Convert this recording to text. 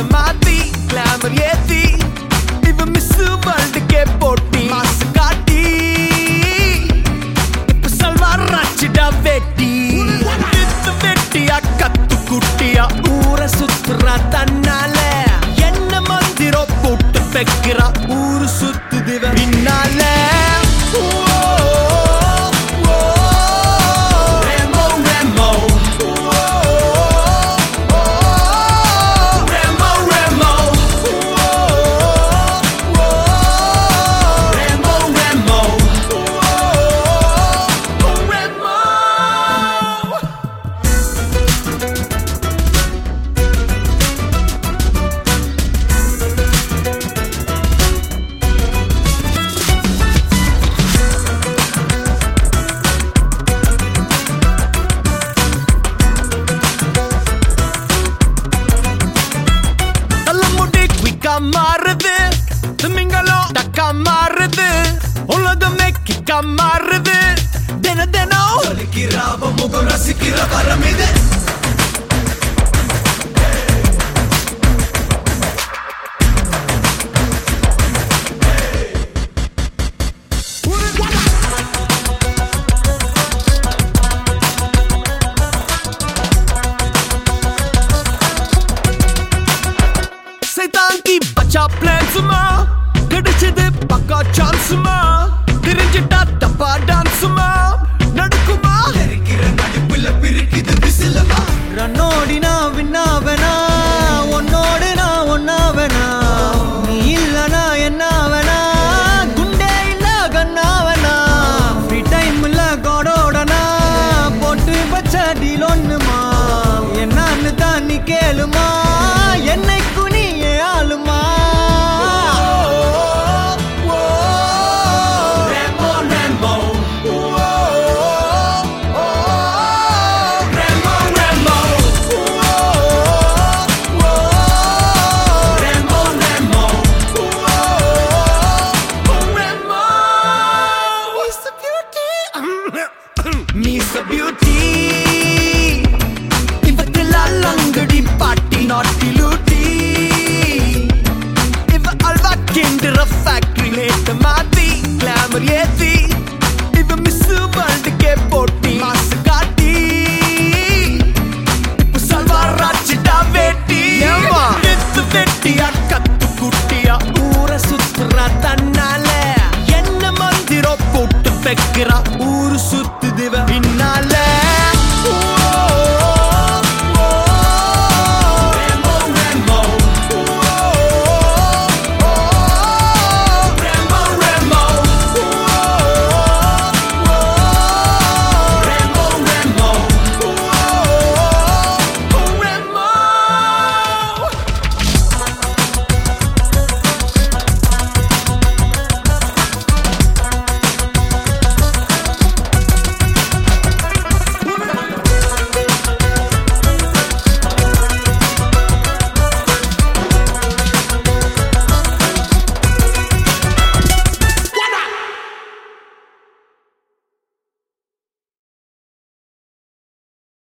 ரேட்ட மாத்தி கிளாமர் ஏத்தி இவ மிஸ் வேர்ல்டுக்கே போட்டி மாசு காட்டி இப்ப சல்வார் ராச்சிடா வெட்டி வித்து வெட்டியா கத்து குட்டியா ஊரை சுத்துறா தன்னால என்ன மந்திரம் போட்டு வைக்கிறா ஊரு சுத்துது இவ பின்னால ஓ, ஓ, Remo, Remo. ஓ, ஓ, Remo, Remo. ஓ, ஓ, Remo, Remo. ஓ, Remo. தலைமுடி குயிக்கா மாறுது திமிங்கலம் டக்கா மாறுது உலகமே கிக்கா மாறுது தின தினம் ரசிக்கிறாவ முகம் ரசிக்கிற வரம் இது சைதாங்கி பச்சா பிளான்ஸுமா கிடைச்சது பக்கா சான்ஸுமா தெரிஞ்சிட்டா தப்பா டான்ஸுமா நடக்குமா இருக்கிற நடிப்புல பிரிக்குது விசிலமா ரன்னோடி நான் விண்ணாவனா உன்னோடு நான் ஒன்னாவனா நீ இல்லனா என்னாவனா குண்டே இல்ல கண்ணாவனா ஃப்ரீ டைம் இல்ல கோடோடனா போட்டு வச்ச டீல் ஒண்ணுமா என்னன்னு தான் நீ கேளுமா என்னைக்கு நீ ஏன் ஆளுமா Remo, Remo. Remo, Remo. Remo, Remo. Miss a beauty இவக்கெல்லாம் லங்கடி பாட்டி நாட்டி லூட்டி இவ அல்வா கிண்டுற ஃபேக்டரி லேட்ட மாத்தி கிளாமர் ஏத்தி இவ மிஸ் வேர்ல்டுக்கே போட்டி மாசு காட்டி இப்ப சல்வார் ராச்சிட்டா வேட்டி வித்து வெட்டியா கத்து குட்டியா ஊரை சுத்துறா தன்னால என்ன மந்திரம் போட்டு வைக்கிறா